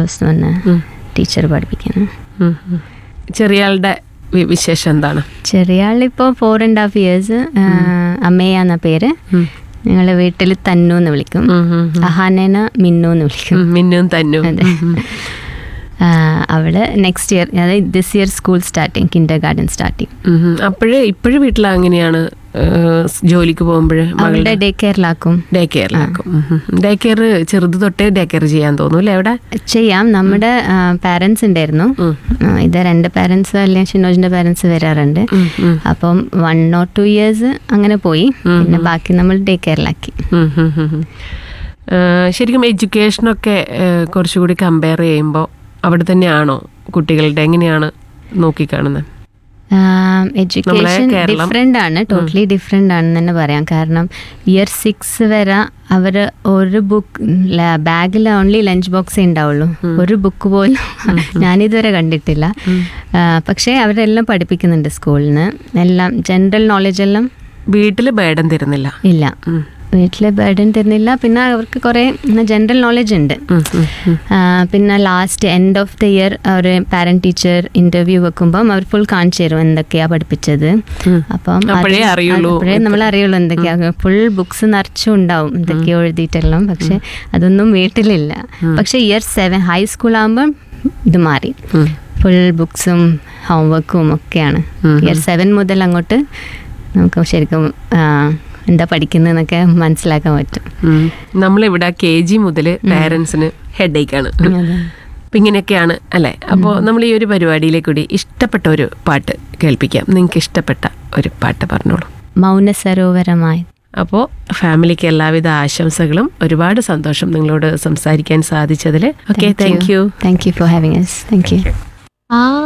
ദിവസം വന്ന് ടീച്ചർ പഠിപ്പിക്കുന്നു ഉം, ഉം. ചെറിയ ആളുടെ വി- വിശേഷം എന്താണ് ചെറിയ ആളിപ്പോൾ ഫോർ ആൻഡ് ഹാഫ് ഇയേഴ്സ് അമ്മയാന്ന പേര് ഉം. ഞങ്ങളെ വീട്ടിൽ തന്നു എന്ന് വിളിക്കും ഉം, ഉം, ഉം. അഹാനേന മിന്നു എന്ന് വിളിക്കും ഉം, മിന്നും തന്നും അതെ ആ, അവള് നെക്സ്റ്റ് ഇയർ അതായത് this year school starting kindergarten starting അപ്പോഴേ ഇപ്പോഴും വീട്ടിൽ അങ്ങനെയാണ് ഏഹ്, ജോലിക്ക് പോകുമ്പോഴ് അവളുടെ ഡേ കെയറിലാക്കും ഡേ കെയറിലാക്കും ഡേ കെയർ ചെറുത് തൊട്ടേ ഡേ കെയർ ചെയ്യാൻ തോന്നൂല്ലേ അവിടെ ചെയ്യാം നമ്മുടെ പാരൻസ് ഉണ്ടായിരുന്നു ഉം. ആ, ഇത് രണ്ട് പാരൻസ് അല്ലെങ്കിൽ ഷിനോജിന്റെ പാരൻസ് വരാറുണ്ട് ഉം, ഉം. അപ്പം വൺ ഓർ ടു ഇയേഴ്സ് അങ്ങനെ പോയി പിന്നെ ബാക്കി നമ്മൾ ഡേ കെയറിലാക്കി ഉം, ഉം, ഉം, ഉം. ഏഹ്, ശരിക്കും എഡ്യൂക്കേഷനൊക്കെ ഏഹ്, കുറച്ചുകൂടി കമ്പയർ ചെയ്യുമ്പോൾ അവിടെ തന്നെയാണോ കുട്ടികളുടെ എങ്ങനെയാണ് നോക്കിക്കാണുന്നത് എഡ്യൂക്കേഷൻ കേരളം- ഡിഫറെൻ്റ് ആണ് ടോട്ടലി ഡിഫറെൻ്റ് ആണെന്ന് തന്നെ പറയാം കാരണം ഇയർ സിക്സ് വരെ അവർ ഒരു ബുക്ക് ബാഗിൽ ഓൺലി ലഞ്ച് ബോക്സേ ഉണ്ടാവുള്ളൂ ഒരു ബുക്ക് പോലും ഞാനിതുവരെ കണ്ടിട്ടില്ല ആ, പക്ഷേ അവരെല്ലാം പഠിപ്പിക്കുന്നുണ്ട് സ്കൂളിൽ നിന്ന് എല്ലാം ജനറൽ നോളജ് എല്ലാം വീട്ടിൽ ബേഡൻ തരുന്നില്ല ഇല്ല ഉം. വീട്ടിൽ ബേർഡൻ തരുന്നില്ല പിന്നെ അവർക്ക് കുറേ ജനറൽ നോളജ് ഉണ്ട് ഉം, ഉം, ഉം. ആ, പിന്നെ last end of the year അവർ പാരന്റ് ടീച്ചർ ഇന്റർവ്യൂ വെക്കുമ്പം അവർ ഫുൾ കാണിച്ചു തരും എന്തൊക്കെയാ പഠിപ്പിച്ചത് ഉം. അപ്പം അത് അപ്പോഴേ അറിയുള്ളൂ. അപ്പോഴേ നമ്മൾ അറിയുള്ളൂ എന്തൊക്കെയാ ഫുൾ ബുക്സ് നിറച്ചും ഉണ്ടാവും എന്തൊക്കെയോ എഴുതിയിട്ടെല്ലാം പക്ഷെ അതൊന്നും വീട്ടിലില്ല പക്ഷെ ഇയർ സെവൻ ഹൈസ്കൂൾ ആകുമ്പം ഇത് മാറി ഉം. ഫുൾ ബുക്സും ഹോംവർക്കും ഒക്കെയാണ് ഉം. ഇയർ സെവൻ മുതൽ അങ്ങോട്ട് നമുക്ക് ശരിക്കും ആ, എന്താ പഠിക്കുന്നതെന്നൊക്കെ മനസ്സിലാക്കാൻ പറ്റും ഉം. നമ്മളിവിടെ കെ ജി മുതൽ പാരൻസിന് ഹെഡേക്കാണ് അപ്പം ഇങ്ങനെയൊക്കെയാണ് അല്ലേ അപ്പോൾ നമ്മൾ ഈ ഒരു പരിപാടിയിലേക്ക് കൂടി ഇഷ്ടപ്പെട്ട ഒരു പാട്ട് കേൾപ്പിക്കാം നിങ്ങൾക്ക് ഇഷ്ടപ്പെട്ട ഒരു പാട്ട് പറഞ്ഞോളൂ മൗനസരോവരമായി അപ്പോൾ ഫാമിലിക്ക് എല്ലാവിധ ആശംസകളും ഒരുപാട് സന്തോഷം നിങ്ങളോട് സംസാരിക്കാൻ സാധിച്ചതിൽ okay thank you thank you for having yes thank you ആ